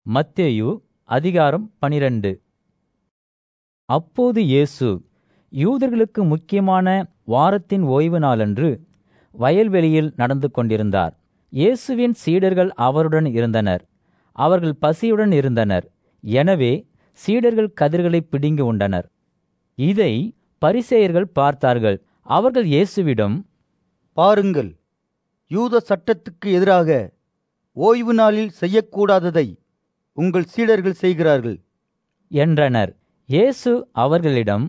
மத்தேயு அதிகாரம் பனிரெண்டு அப்போது இயேசு யூதர்களுக்கு முக்கியமான வாரத்தின் ஓய்வு நாளன்று வயல்வெளியில் நடந்து கொண்டிருந்தார் இயேசுவின் சீடர்கள் அவருடன் இருந்தனர் அவர்கள் பசியுடன் இருந்தனர் எனவே சீடர்கள் கதிர்களை பிடுங்கி உண்டனர் இதை பரிசேயர்கள் பார்த்தார்கள் அவர்கள் இயேசுவிடம் பாருங்கள் யூத சட்டத்துக்கு எதிராக ஓய்வு நாளில் செய்யக்கூடாததை உங்கள் சீடர்கள் செய்கிறார்கள் என்றனர் இயேசு அவர்களிடம்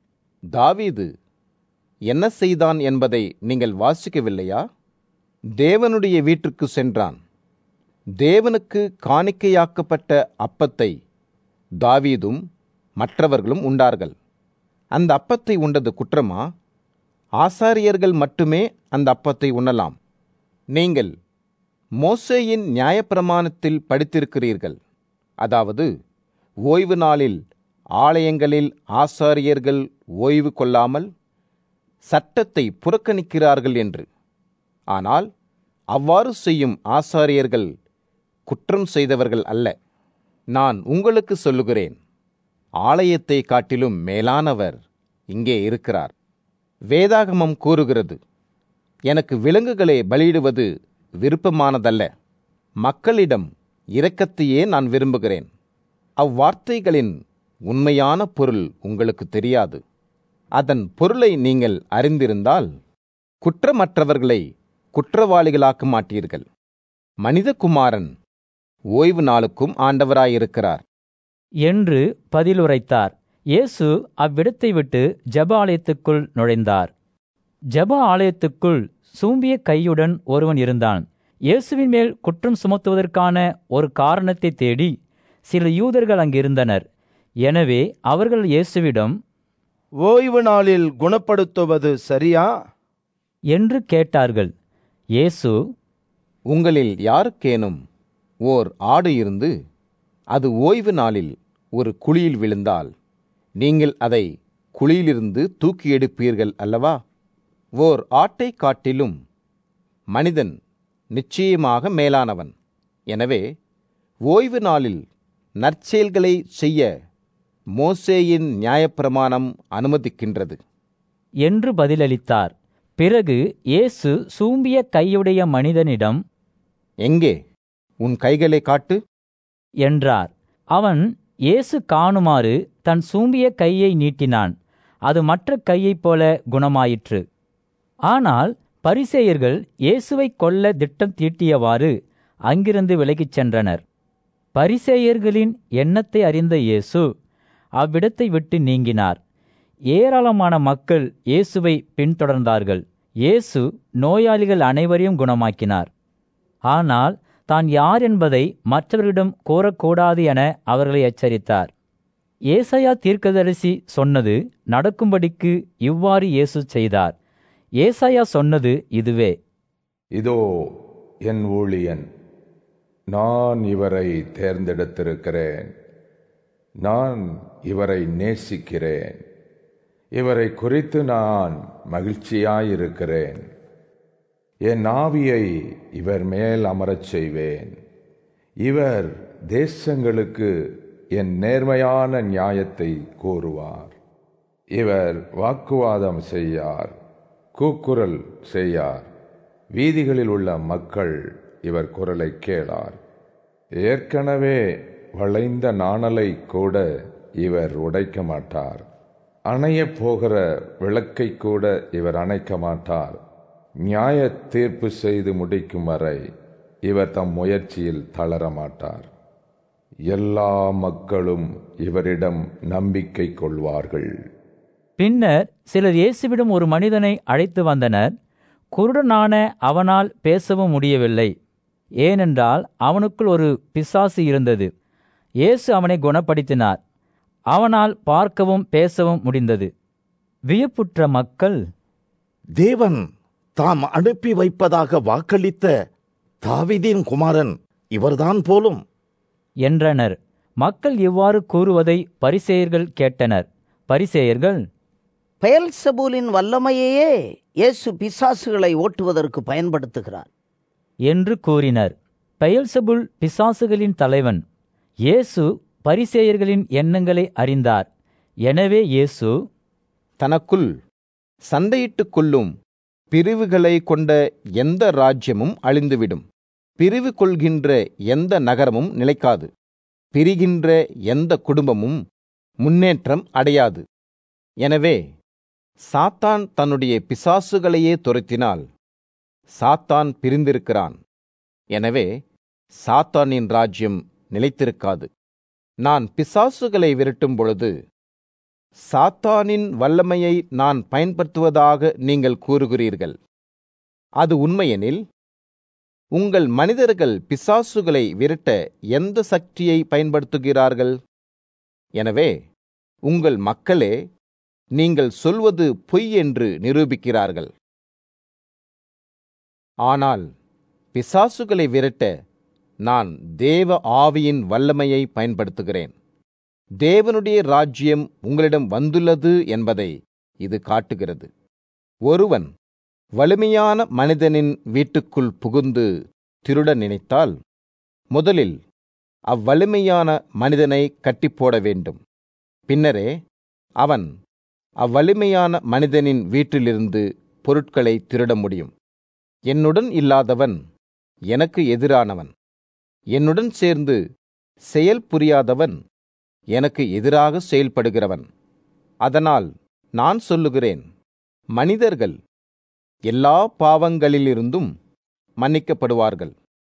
தாவீது என்ன செய்தான் என்பதை நீங்கள் வாசிக்கவில்லையா தேவனுடைய வீட்டிற்கு சென்றான் தேவனுக்கு காணிக்கையாக்கப்பட்ட அப்பத்தை தாவீதும் மற்றவர்களும் உண்டார்கள் அந்த அப்பத்தை உண்டது குற்றமா ஆசாரியர்கள் மட்டுமே அந்த அப்பத்தை உண்ணலாம் நீங்கள் மோசேயின் நியாயப்பிரமாணத்தில் படித்திருக்கிறீர்கள் அதாவது ஓய்வு நாளில் ஆலயங்களில் ஆசாரியர்கள் ஓய்வு கொள்ளாமல் சட்டத்தை புறக்கணிக்கிறார்கள் என்று ஆனால் அவ்வாறு செய்யும் ஆசாரியர்கள் குற்றம் செய்தவர்கள் அல்ல நான் உங்களுக்கு சொல்லுகிறேன் ஆலயத்தை காட்டிலும் மேலானவர் இங்கே இருக்கிறார் வேதாகமம் கூறுகிறது எனக்கு விலங்குகளை பலியிடுவது விருப்பமானதல்ல மக்களிடம் இரக்கத்தையே நான் விரும்புகிறேன் அவ்வார்த்தைகளின் உண்மையான பொருள் உங்களுக்கு தெரியாது அதன் பொருளை நீங்கள் அறிந்திருந்தால் குற்றமற்றவர்களை குற்றவாளிகளாக்க மாட்டீர்கள் மனிதகுமாரன் ஓய்வு நாளுக்கும் ஆண்டவராயிருக்கிறார் என்று பதிலுரைத்தார் இயேசு அவ்விடத்தை விட்டு ஜெப ஆலயத்துக்குள் நுழைந்தார் ஜெப ஆலயத்துக்குள் சூம்பிய கையுடன் ஒருவன் இருந்தான் இயேசுவின் மேல் குற்றம் சுமத்துவதற்கான ஒரு காரணத்தை தேடி சில யூதர்கள் அங்கிருந்தனர் எனவே அவர்கள் இயேசுவிடம் ஓய்வு நாளில் குணப்படுத்துவது சரியா என்று கேட்டார்கள் இயேசு உங்களில் யாருக்கேனும் ஓர் ஆடு இருந்து அது ஓய்வு நாளில் ஒரு குழியில் விழுந்தால் நீங்கள் அதை குழியிலிருந்து தூக்கி எடுப்பீர்கள் அல்லவா ஓர் ஆட்டை காட்டிலும் மனிதன் நிச்சயமாக மேலானவன் எனவே ஓய்வு நாளில் நற்செயல்களை செய்ய மோசேயின் நியாயப்பிரமாணம் அனுமதிக்கின்றது என்று பதிலளித்தார் பிறகு இயேசு சூம்பிய கையுடைய மனிதனிடம் எங்கே உன் கைகளை காட்டு என்றார் அவன் இயேசு காணுமாறு தன் சூம்பிய கையை நீட்டினான் அது மற்ற கையைப் போல குணமாயிற்று ஆனால் பரிசேயர்கள் இயேசுவை கொல்ல திட்டம் தீட்டியவாறு அங்கிருந்து விலகிச் சென்றனர் பரிசேயர்களின் எண்ணத்தை அறிந்த இயேசு அவ்விடத்தை விட்டு நீங்கினார் ஏராளமான மக்கள் இயேசுவை பின்தொடர்ந்தார்கள் இயேசு நோயாளிகள் அனைவரையும் குணமாக்கினார் ஆனால் தான் யார் என்பதை மற்றவர்களிடம் கூறக்கூடாது என அவர்களை எச்சரித்தார் ஏசாயா தீர்க்கதரிசி சொன்னது நடக்கும்படிக்கு இவ்வாறு இயேசு செய்தார் ஏசாயா சொன்னது இதுவே இதோ என் ஊழியன் நான் இவரை தேர்ந்தெடுத்திருக்கிறேன் நான் இவரை நேசிக்கிறேன் இவரை குறித்து நான் மகிழ்ச்சியாயிருக்கிறேன் என் ஆவியை இவர் மேல் அமரச் செய்வேன் இவர் தேசங்களுக்கு என் நேர்மையான நியாயத்தை கூறுவார் இவர் வாக்குவாதம் செய்யார் கூக்குரல் செய்யார் வீதிகளில் உள்ள மக்கள் இவர் குரலை கேளார் ஏற்கனவே வளைந்த நாணலை கூட இவர் உடைக்க மாட்டார் அணையப் போகிற விளக்கை கூட இவர் அணைக்க மாட்டார் நியாய தீர்ப்பு செய்து முடிக்கும் வரை இவர் தம் முயற்சியில் தளர மாட்டார் எல்லா மக்களும் இவரிடம் நம்பிக்கை கொள்வார்கள் பின்னர் சிலர் இயேசுவிடம் ஒரு மனிதனை அழைத்து வந்தனர் குருடனான அவனால் பேசவும் முடியவில்லை ஏனென்றால் அவனுக்குள் ஒரு பிசாசு இருந்தது இயேசு அவனை குணப்படுத்தினார் அவனால் பார்க்கவும் பேசவும் முடிந்தது வியப்புற்ற மக்கள் தேவன் தாம் அனுப்பி வைப்பதாக வாக்களித்த தாவீதின் குமாரன் இவர்தான் போலும் என்றனர் மக்கள் இவ்வாறு கூறுவதை பரிசேயர்கள் கேட்டனர் பரிசேயர்கள் பெயல்செபூலின் வல்லமையையே இயேசு பிசாசுகளை ஓட்டுவதற்கு பயன்படுத்துகிறார் என்று கூறினர் பெயல்செபுல் பிசாசுகளின் தலைவன் இயேசு பரிசேயர்களின் எண்ணங்களை அறிந்தார் எனவே இயேசு தனக்குள் சண்டையிட்டுக் கொள்ளும் பிரிவுகளை கொண்ட எந்த ராஜ்யமும் அழிந்துவிடும் பிரிவு கொள்கின்ற எந்த நகரமும் நிலைக்காது பிரிகின்ற எந்த குடும்பமும் முன்னேற்றம் அடையாது எனவே சாத்தான் தன்னுடைய பிசாசுகளையே துரத்தினால் சாத்தான் பிரிந்திருக்கிறான் எனவே சாத்தானின் ராஜ்யம் நிலைத்திருக்காது நான் பிசாசுகளை விரட்டும் பொழுது சாத்தானின் வல்லமையை நான் பயன்படுத்துவதாக நீங்கள் கூறுகிறீர்கள் அது உண்மையெனில் உங்கள் மனிதர்கள் பிசாசுகளை விரட்ட எந்த சக்தியை பயன்படுத்துகிறார்கள் எனவே உங்கள் மக்களே நீங்கள் சொல்வது பொய் என்று நிரூபிக்கிறார்கள் ஆனால் பிசாசுகளை விரட்ட நான் தேவ ஆவியின் வல்லமையை பயன்படுத்துகிறேன் தேவனுடைய ராஜ்யம் உங்களிடம் வந்துள்ளது என்பதை இது காட்டுகிறது ஒருவன் வலிமையான மனிதனின் வீட்டுக்குள் புகுந்து திருட நினைத்தால் முதலில் அவ்வலிமையான மனிதனை கட்டிப்போட வேண்டும் பின்னரே அவன் அவ்வலிமையான மனிதனின் வீட்டிலிருந்து பொருட்களை திருட முடியும் என்னுடன் இல்லாதவன் எனக்கு எதிரானவன் என்னுடன் சேர்ந்து செயல் புரியாதவன் எனக்கு எதிராக செயல்படுகிறவன் அதனால் நான் சொல்லுகிறேன் மனிதர்கள் எல்லா பாவங்களிலிருந்தும் மன்னிக்கப்படுவார்கள்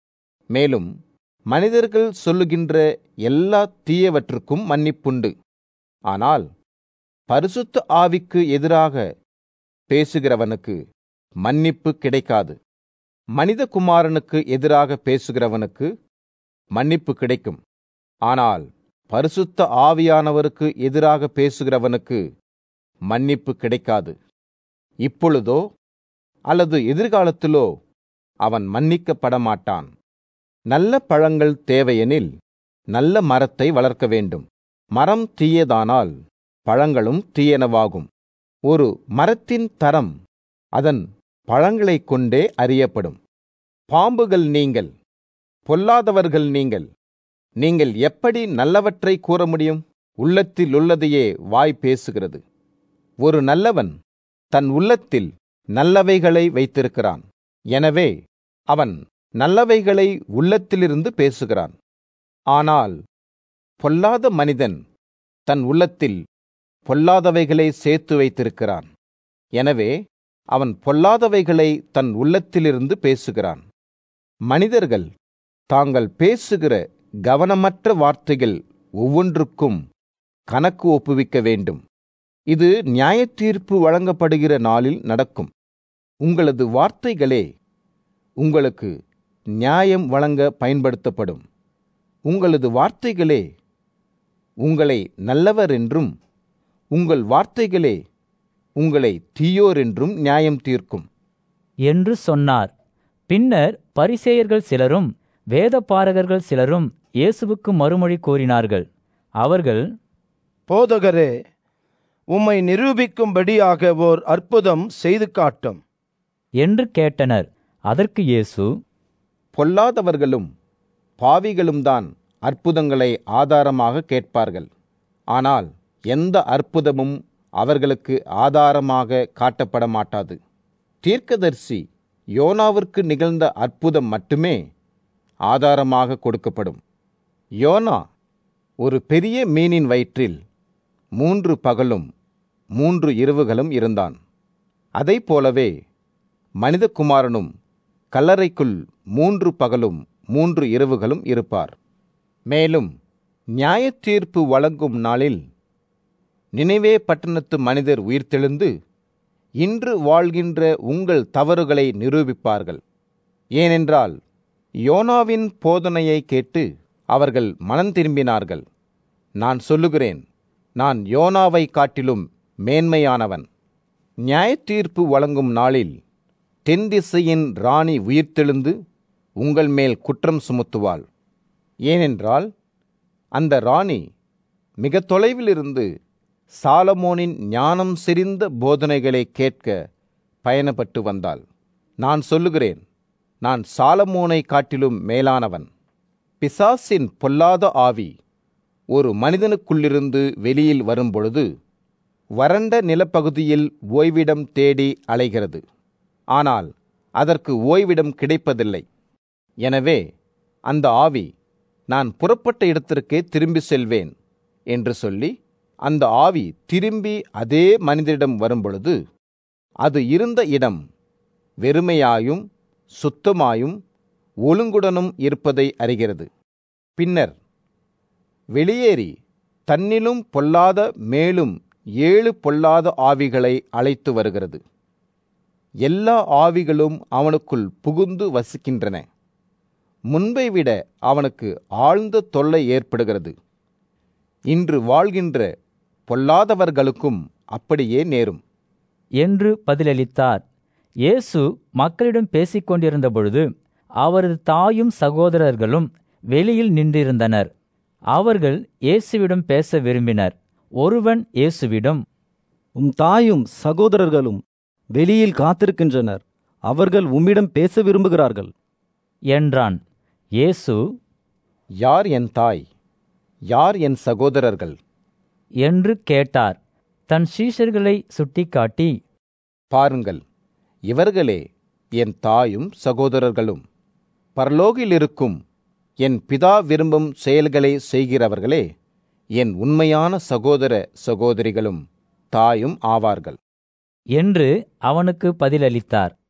மேலும் மனிதர்கள் சொல்லுகின்ற எல்லா தீயவற்றுக்கும் மன்னிப்புண்டு ஆனால் பரிசுத்த ஆவிக்கு எதிராக பேசுகிறவனுக்கு மன்னிப்பு கிடைக்காது மனிதகுமாரனுக்கு எதிராக பேசுகிறவனுக்கு மன்னிப்பு கிடைக்கும் ஆனால் பரிசுத்த ஆவியானவருக்கு எதிராக பேசுகிறவனுக்கு மன்னிப்பு கிடைக்காது இப்பொழுதோ அல்லது எதிர்காலத்திலோ அவன் மன்னிக்கப்பட மாட்டான் நல்ல பழங்கள் தேவையெனில் நல்ல மரத்தை வளர்க்க வேண்டும் மரம் தீயதானால் பழங்களும் தீயனவாகும் ஒரு மரத்தின் தரம் அதன் பழங்களைக் கொண்டே அறியப்படும் பாம்புகள் நீங்கள் பொல்லாதவர்கள் நீங்கள் நீங்கள் எப்படி நல்லவற்றை கூற முடியும் உள்ளத்தில் உள்ளதையே வாய் பேசுகிறது ஒரு நல்லவன் தன் உள்ளத்தில் நல்லவைகளை வைத்திருக்கிறான் எனவே அவன் நல்லவைகளை உள்ளத்திலிருந்து பேசுகிறான் ஆனால் பொல்லாத மனிதன் தன் உள்ளத்தில் பொல்லாதவைகளை சேர்த்து வைத்திருக்கிறான் எனவே அவன் பொல்லாதவைகளை தன் உள்ளத்திலிருந்து பேசுகிறான் மனிதர்கள் தாங்கள் பேசுகிற கவனமற்ற வார்த்தைகள் ஒவ்வொன்றுக்கும் கணக்கு ஒப்புவிக்க வேண்டும் இது நியாயத்தீர்ப்பு வழங்கப்படுகிற நாளில் நடக்கும் உங்களது வார்த்தைகளே உங்களுக்கு நியாயம் வழங்க பயன்படுத்தப்படும் உங்களது வார்த்தைகளே உங்களை நல்லவர் என்றும் உங்கள் வார்த்தைகளே உங்களை தீயோர் என்றும் நியாயம் தீர்க்கும் என்று சொன்னார் பின்னர் பரிசேயர்கள் சிலரும் வேதபாரகர்கள் சிலரும் இயேசுவுக்கு மறுமொழி கூறினார்கள் அவர்கள் போதகரே உம்மை நிரூபிக்கும்படியாக ஓர் அற்புதம் செய்து காட்டும் என்று கேட்டனர் அதற்கு இயேசு பொல்லாதவர்களும் பாவிகளும்தான் அற்புதங்களை ஆதாரமாக கேட்பார்கள் ஆனால் எந்த அற்புதமும் அவர்களுக்கு ஆதாரமாக காட்டப்பட மாட்டாது தீர்க்கதரிசி யோனாவிற்கு நிகழ்ந்த அற்புதம் மட்டுமே ஆதாரமாக கொடுக்கப்படும் யோனா ஒரு பெரிய மீனின் வயிற்றில் மூன்று பகலும் மூன்று இரவுகளும் இருந்தான் அதைப் போலவே மனிதகுமாரனும் கல்லறைக்குள் மூன்று பகலும் மூன்று இரவுகளும் இருப்பார் மேலும் நியாயத்தீர்ப்பு வழங்கும் நாளில் நினைவே பட்டணத்து மனிதர் உயிர்த்தெழுந்து இன்று வாழ்கின்ற உங்கள் தவறுகளை நிரூபிப்பார்கள் ஏனென்றால் யோனாவின் போதனையை கேட்டு அவர்கள் மனம் திரும்பினார்கள் நான் சொல்லுகிறேன் நான் யோனாவை காட்டிலும் மேன்மையானவன் நியாயத்தீர்ப்பு வழங்கும் நாளில் தென் திசையின் ராணி உயிர்த்தெழுந்து உங்கள் மேல் குற்றம் சுமத்துவாள் ஏனென்றால் அந்த ராணி மிக தொலைவிலிருந்து சாலமோனின் ஞானம் செறிந்த போதனைகளை கேட்க பயணப்பட்டு வந்தாள் நான் சொல்லுகிறேன் நான் சாலமோனை காட்டிலும் மேலானவன் பிசாசின் பொல்லாத ஆவி ஒரு மனிதனுக்குள்ளிருந்து வெளியில் வரும்பொழுது வறண்ட நிலப்பகுதியில் ஓய்விடம் தேடி அலைகிறது ஆனால் அதற்கு ஓய்விடம் கிடைப்பதில்லை எனவே அந்த ஆவி நான் புறப்பட்ட இடத்திற்கே திரும்பி செல்வேன் என்று சொல்லி அந்த ஆவி திரும்பி அதே மனிதரிடம் வரும்பொழுது அது இருந்த இடம் வெறுமையாயும் சுத்தமாயும் ஒழுங்குடனும் இருப்பதை அறிகிறது பின்னர் வெளியேறி தன்னிலும் பொல்லாத மேலும் ஏழு பொல்லாத ஆவிகளை அழைத்து வருகிறது எல்லா ஆவிகளும் அவனுக்குள் புகுந்து வசிக்கின்றன முன்பை விட அவனுக்கு ஆழ்ந்த தொல்லை ஏற்படுகிறது இன்று வாழ்கின்ற பொல்லாதவர்களுக்கும் அப்படியே நேரும் என்று பதிலளித்தார் இயேசு மக்களிடம் பேசிக் கொண்டிருந்த பொழுது அவரது தாயும் சகோதரர்களும் வெளியில் நின்றிருந்தனர் அவர்கள் இயேசுவிடம் பேச விரும்பினர் ஒருவன் இயேசுவிடம் உம் தாயும் சகோதரர்களும் வெளியில் காத்திருக்கின்றனர் அவர்கள் உம்மிடம் பேச விரும்புகிறார்கள் என்றான் இயேசு யார் என் தாய் யார் என் சகோதரர்கள் என்று கேட்டார் தன் சீஷர்களை சுட்டிக்காட்டி பாருங்கள் இவர்களே என் தாயும் சகோதரர்களும் பரலோகில் இருக்கும் என் பிதா விரும்பும் செயல்களை செய்கிறவர்களே என் உண்மையான சகோதர சகோதரிகளும் தாயும் ஆவார்கள் என்று அவனுக்கு பதிலளித்தார்